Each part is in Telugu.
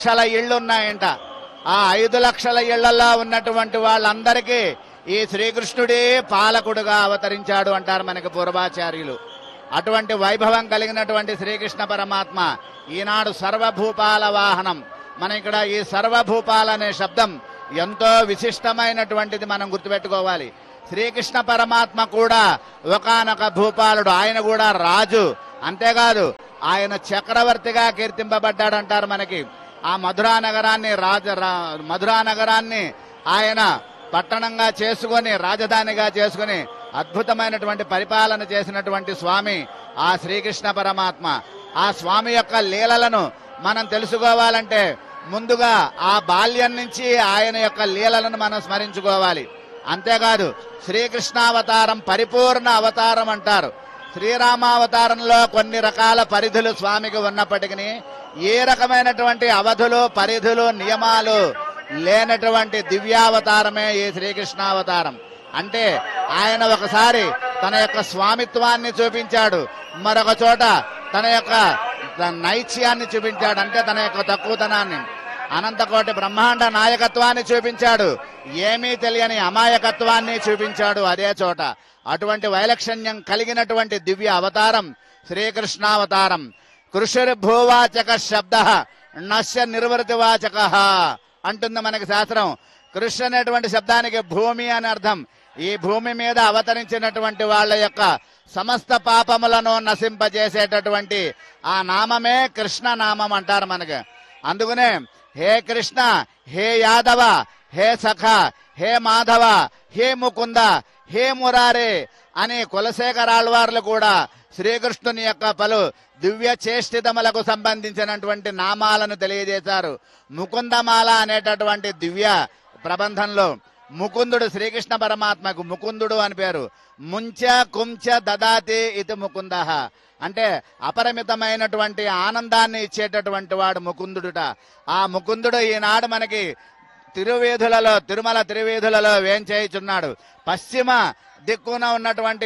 లక్షల ఇళ్ళు ఉన్నాయంట ఆ ఐదు లక్షల ఇళ్లలో ఉన్నటువంటి వాళ్ళందరికీ ఈ శ్రీకృష్ణుడే పాలకుడుగా అవతరించాడు అంటారు మనకి పూర్వాచార్యులు అటువంటి వైభవం కలిగినటువంటి శ్రీకృష్ణ పరమాత్మ ఈనాడు సర్వభూపాల వాహనం మన ఇక్కడ ఈ సర్వభూపాల అనే శబ్దం ఎంతో విశిష్టమైనటువంటిది మనం గుర్తుపెట్టుకోవాలి శ్రీకృష్ణ పరమాత్మ కూడా ఒకానొక భూపాలుడు ఆయన కూడా రాజు అంతేకాదు ఆయన చక్రవర్తిగా కీర్తింపబడ్డాడంటారు మనకి ఆ మధురా నగరాన్ని రాజ రా- మధురా నగరాన్ని ఆయన పట్టణంగా చేసుకొని రాజధానిగా చేసుకొని అద్భుతమైనటువంటి పరిపాలన చేసినటువంటి స్వామి ఆ శ్రీకృష్ణ పరమాత్మ ఆ స్వామి యొక్క లీలలను మనం తెలుసుకోవాలంటే ముందుగా ఆ బాల్యం నుంచి ఆయన యొక్క లీలలను మనం స్మరించుకోవాలి అంతేకాదు శ్రీకృష్ణావతారం పరిపూర్ణ అవతారం అంటారు శ్రీరామావతారంలో కొన్ని రకాల పరిధులు స్వామికి ఉన్నప్పటికీ ఏ రకమైనటువంటి అవధులు పరిధులు నియమాలు లేనటువంటి దివ్యావతారమే ఈ శ్రీకృష్ణావతారం అంటే ఆయన ఒకసారి తన యొక్క స్వామిత్వాన్ని చూపించాడు మరొక చోట తన యొక్క నైత్యాన్ని చూపించాడు అంటే తన యొక్క తక్కువతనాన్ని అనంతకోటి బ్రహ్మాండ నాయకత్వాన్ని చూపించాడు ఏమీ తెలియని అమాయకత్వాన్ని చూపించాడు అదే చోట అటువంటి వైలక్షణ్యం కలిగినటువంటి దివ్య అవతారం శ్రీకృష్ణావతారం కృషిర్భూవాచక శబ్ద నశ్య నిర్వృతివాచక అంటుంది మనకి శాస్త్రం కృషి అనేటువంటి శబ్దానికి భూమి అని అర్థం ఈ భూమి మీద అవతరించినటువంటి వాళ్ళ యొక్క సమస్త పాపములను నశింపజేసేటటువంటి ఆ నామమే కృష్ణ నామం అంటారు మనకి అందుకనే హే కృష్ణ హే యాదవ హే సఖ హే మాధవ హే ముకుంద హే మురారే అని కులశేఖరాళ్వార్లు కూడా శ్రీకృష్ణుని యొక్క పలు దివ్య చేష్టితములకు సంబంధించినటువంటి నామాలను తెలియజేశారు ముకుందమాల అనేటటువంటి దివ్య ప్రబంధంలో ముకుందుడు శ్రీకృష్ణ పరమాత్మకు ముకుందుడు అని పేరు ముంచ కుంచ దదాతి ఇది ముకుంద అంటే అపరిమితమైనటువంటి ఆనందాన్ని ఇచ్చేటటువంటి వాడు ముకుందుడుట ఆ ముకుందుడు ఈనాడు మనకి తిరువేధులలో తిరుమల తిరువేధులలో వేంచేయుచున్నాడు పశ్చిమ దిక్కున ఉన్నటువంటి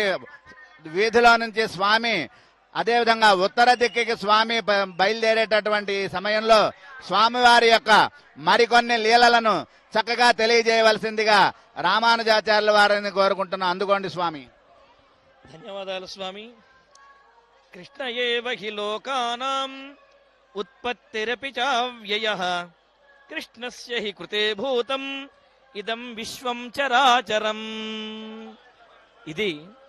వీధిలో నుంచి స్వామి అదేవిధంగా ఉత్తర దిక్కుకి స్వామి బ- బయలుదేరేటటువంటి ఈ సమయంలో స్వామివారి యొక్క మరికొన్ని లీలలను చక్కగా తెలియజేయవలసిందిగా రామానుజాచార్యుల వారిని కోరుకుంటున్నాం అందుకోండి స్వామి ధన్యవాదాలు స్వామి కృష్ణ ఏవ హి లోకానాం ఉత్పత్తిరపి చావ్యయ కృష్ణస్య హి కృతే భూతం ఇదం విశ్వం చరాచరం ఇది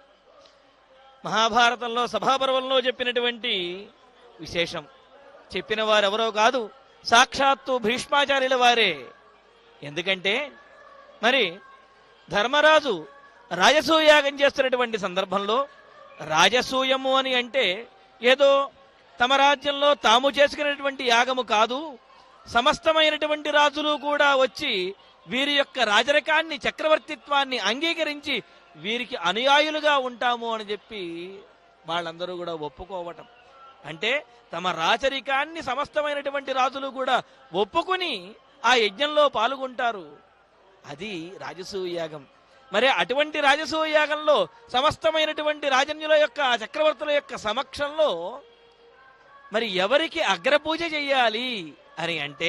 మహాభారతంలో సభాపర్వంలో చెప్పినటువంటి విశేషం చెప్పిన వారెవరో కాదు సాక్షాత్తు భీష్మాచార్యుల వారే ఎందుకంటే మరి ధర్మరాజు రాజసూయాగం చేస్తున్నటువంటి సందర్భంలో రాజసూయము అని అంటే ఏదో తమ రాజ్యంలో తాము చేసుకునేటువంటి యాగము కాదు సమస్తమైనటువంటి రాజులు కూడా వచ్చి వీరి యొక్క రాజరికాన్ని చక్రవర్తిత్వాన్ని అంగీకరించి వీరికి అనుయాయులుగా ఉంటాము అని చెప్పి వాళ్ళందరూ కూడా ఒప్పుకోవటం అంటే తమ రాచరికాన్ని సమస్తమైనటువంటి రాజులు కూడా ఒప్పుకుని ఆ యజ్ఞంలో పాల్గొంటారు అది రాజసూయాగం మరి అటువంటి రాజసూయాగంలో సమస్తమైనటువంటి రాజన్యుల యొక్క ఆ చక్రవర్తుల యొక్క సమక్షంలో మరి ఎవరికి అగ్రపూజ చెయ్యాలి అని అంటే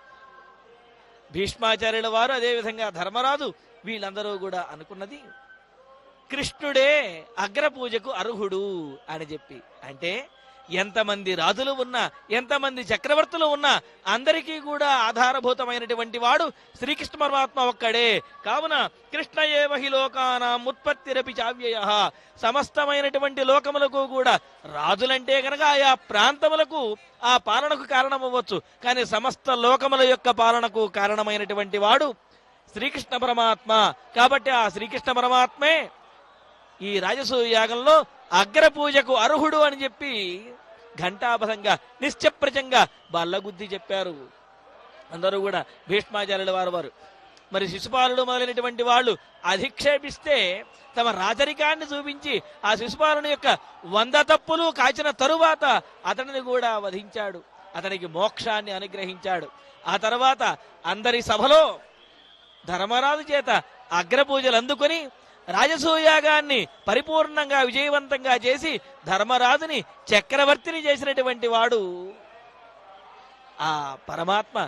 భీష్మాచార్యుల వారు అదేవిధంగా ధర్మరాజు వీళ్ళందరూ కూడా అనుకున్నది కృష్ణుడే అగ్రపూజకు అర్హుడు అని చెప్పి అంటే ఎంతమంది రాజులు ఉన్నా ఎంతమంది చక్రవర్తులు ఉన్నా అందరికీ కూడా ఆధారభూతమైనటువంటి వాడు శ్రీకృష్ణ పరమాత్మ ఒక్కడే కావున కృష్ణ ఏవహి లోకానాం ఉత్పత్తిరపి చావ్యయ సమస్తమైనటువంటి లోకములకు కూడా రాజులంటే గనక ఆయా ప్రాంతములకు ఆ పాలనకు కారణమవ్వచ్చు కానీ సమస్త లోకముల యొక్క పాలనకు కారణమైనటువంటి వాడు శ్రీకృష్ణ పరమాత్మ కాబట్టి ఆ శ్రీకృష్ణ పరమాత్మే ఈ రాజసూయ యాగంలో అగ్రపూజకు అర్హుడు అని చెప్పి ఘంటాపథంగా నిశ్చప్రచంగా బల్లగుద్ది చెప్పారు అందరూ కూడా భీష్మాచార్యుల వారు వారు మరి శిశుపాలుడు మొదలైనటువంటి వాళ్ళు అధిక్షేపిస్తే తమ రాజరికాన్ని చూపించి ఆ శిశుపాలుని యొక్క వంద తప్పులు కాచిన తరువాత అతనిని కూడా వధించాడు అతనికి మోక్షాన్ని అనుగ్రహించాడు ఆ తర్వాత అందరి సభలో ధర్మరాజు చేత అగ్రపూజలు అందుకొని రాజసూయాగాన్ని పరిపూర్ణంగా విజయవంతంగా చేసి ధర్మరాజుని చక్రవర్తిని చేసినటువంటి వాడు ఆ పరమాత్మ